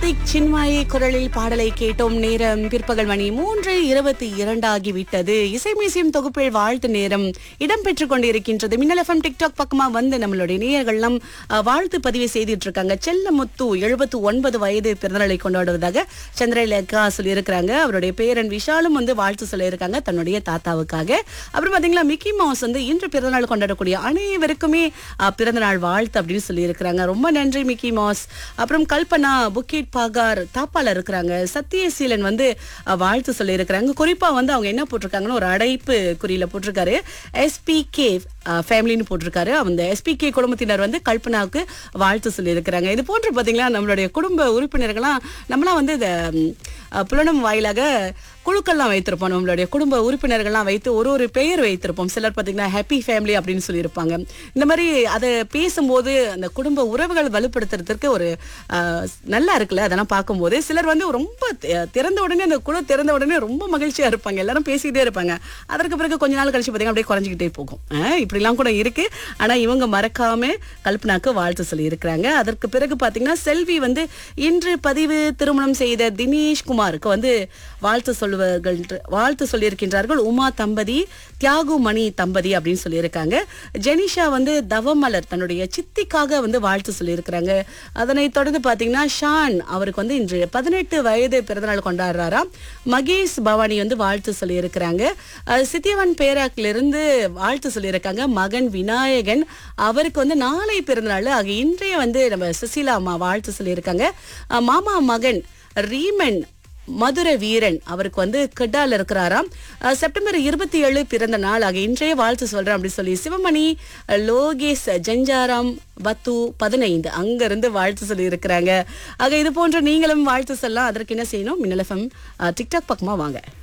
கார்த்திக் சின்மாயி குரலில் பாடலை கேட்டோம் நேரம் பிற்பகல் மணி மூன்று இருபத்தி இரண்டு ஆகிவிட்டது இசை மியூசியம் தொகுப்பில் வாழ்த்து நேரம் இடம்பெற்றுக் கொண்டிருக்கின்றது மின்னல் எஃப்எம் டிக்டாக் பக்கமா வந்து நம்மளுடைய நேயர்கள்லாம் அஹ், வாழ்த்து பதிவு செய்துட்டு இருக்காங்க செல்லமுத்து எழுபத்து ஒன்பது வயது பிறந்தநாளை கொண்டாடுவதாக சந்திரலேகா சொல்லியிருக்கிறாங்க அவருடைய பேரன் விஷாலும் வந்து வாழ்த்து சொல்லியிருக்காங்க தன்னுடைய தாத்தாவுக்காக அப்புறம் பாத்தீங்களா மிக்கி மவுஸ் வந்து இன்று பிறந்தநாள் கொண்டாடக்கூடிய அனைவருக்குமே அஹ், பிறந்தநாள் வாழ்த்து அப்படின்னு சொல்லியிருக்கிறாங்க ரொம்ப நன்றி மிக்கி மவுஸ் அப்புறம் கல்பனா புக்கெட் பாகார் தாப்பால இருக்கிறாங்க சத்தியசீலன் வந்து அஹ், வாழ்த்து சொல்லியிருக்கிறாங்க குறிப்பா வந்து அவங்க என்ன போட்டிருக்காங்கன்னு ஒரு அடைப்பு குறியில போட்டிருக்காரு எஸ்பிகே ஃபேமிலின்னு போட்டிருக்காரு அந்த எஸ்பிகே குடும்பத்தினர் வந்து கல்பனாவுக்கு வாழ்த்து சொல்லியிருக்கிறாங்க இது போன்று பாத்தீங்களா நம்மளுடைய குடும்ப உறுப்பினர்கள்லாம் நம்மளாம் வந்து இந்த ம், அஹ், புலனும் வாயிலாக குழுக்கள்லாம் வைத்திருப்போம் நம்மளுடைய குடும்ப உறுப்பினர்கள்லாம் வைத்து ஒரு ஒரு பெயர் வைத்திருப்போம் சிலர் பார்த்தீங்கன்னா ஹாப்பி ஃபேமிலி அப்படின்னு சொல்லியிருப்பாங்க இந்த மாதிரி அதை பேசும்போது அந்த குடும்ப உறவுகள் வலுப்படுத்துறதுக்கு ஒரு ஆஹ், நல்லா இருக்குல்ல அதெல்லாம் பார்க்கும்போது சிலர் வந்து ரொம்ப தி- திறந்த உடனே அந்த குழு திறந்த உடனே ரொம்ப மகிழ்ச்சியா இருப்பாங்க எல்லாரும் பேசிக்கிட்டே இருப்பாங்க அதற்கு பிறகு கொஞ்ச நாள் கழிச்சு பார்த்தீங்கன்னா அப்படியே குறைஞ்சிக்கிட்டே போகும் ஆஹ், இப்படிலாம் கூட இருக்கு ஆனா இவங்க மறக்காம கல்பனாக்கு வாழ்த்து சொல்லி இருக்கிறாங்க அதற்கு பிறகு பாத்தீங்கன்னா செல்வி வந்து இன்று பதிவு திருமணம் செய்த தினேஷ் குமாருக்கு வந்து வாழ்த்து சொல்லுவார்கள் வாழ்த்து சொல்லியிருக்கின்றார்கள் உமா தம்பதி தியாகு மணி தம்பதி அப்படின்னு சொல்லியிருக்காங்க ஜெனிஷா வந்து தவமலர் தன்னுடைய சித்திக்காக வந்து வாழ்த்து சொல்லியிருக்கிறாங்க அதனை தொடர்ந்து பாத்தீங்கன்னா ஷான் அவருக்கு வந்து இன்று பதினெட்டு வயது பிறந்தநாள் கொண்டாடுறாராம் மகேஷ் பவானி வந்து வாழ்த்து சொல்லியிருக்கிறாங்க அஹ் சித்தியவன் பேராக்கிலிருந்து வாழ்த்து சொல்லியிருக்காங்க மகன் விநாயகன் அவருக்கு வந்து நாளை பிறந்தநாள் ஆக இன்றைய வந்து நம்ம சுசீலா அம்மா வாழ்த்து சொல்லியிருக்காங்க அஹ் மாமா மகன் ரீமன் மதுரை வீரன் அவருக்கு வந்து கெட்டால இருக்கிறாராம் அஹ் செப்டம்பர் இருபத்தி ஏழு பிறந்த நாள் ஆக இன்றைய வாழ்த்து சொல்றேன் அப்படி சொல்லி சிவமணி அஹ் லோகேஷ் ஜஞ்சாராம் பத்து பதினைந்து அங்க இருந்து வாழ்த்து சொல்லி இருக்கிறாங்க ஆக இது போன்ற நீங்களும் வாழ்த்து சொல்லலாம் அதற்கு என்ன செய்யணும் மின்னல் எஃப்எம் டிக்டாக் பக்கமா வாங்க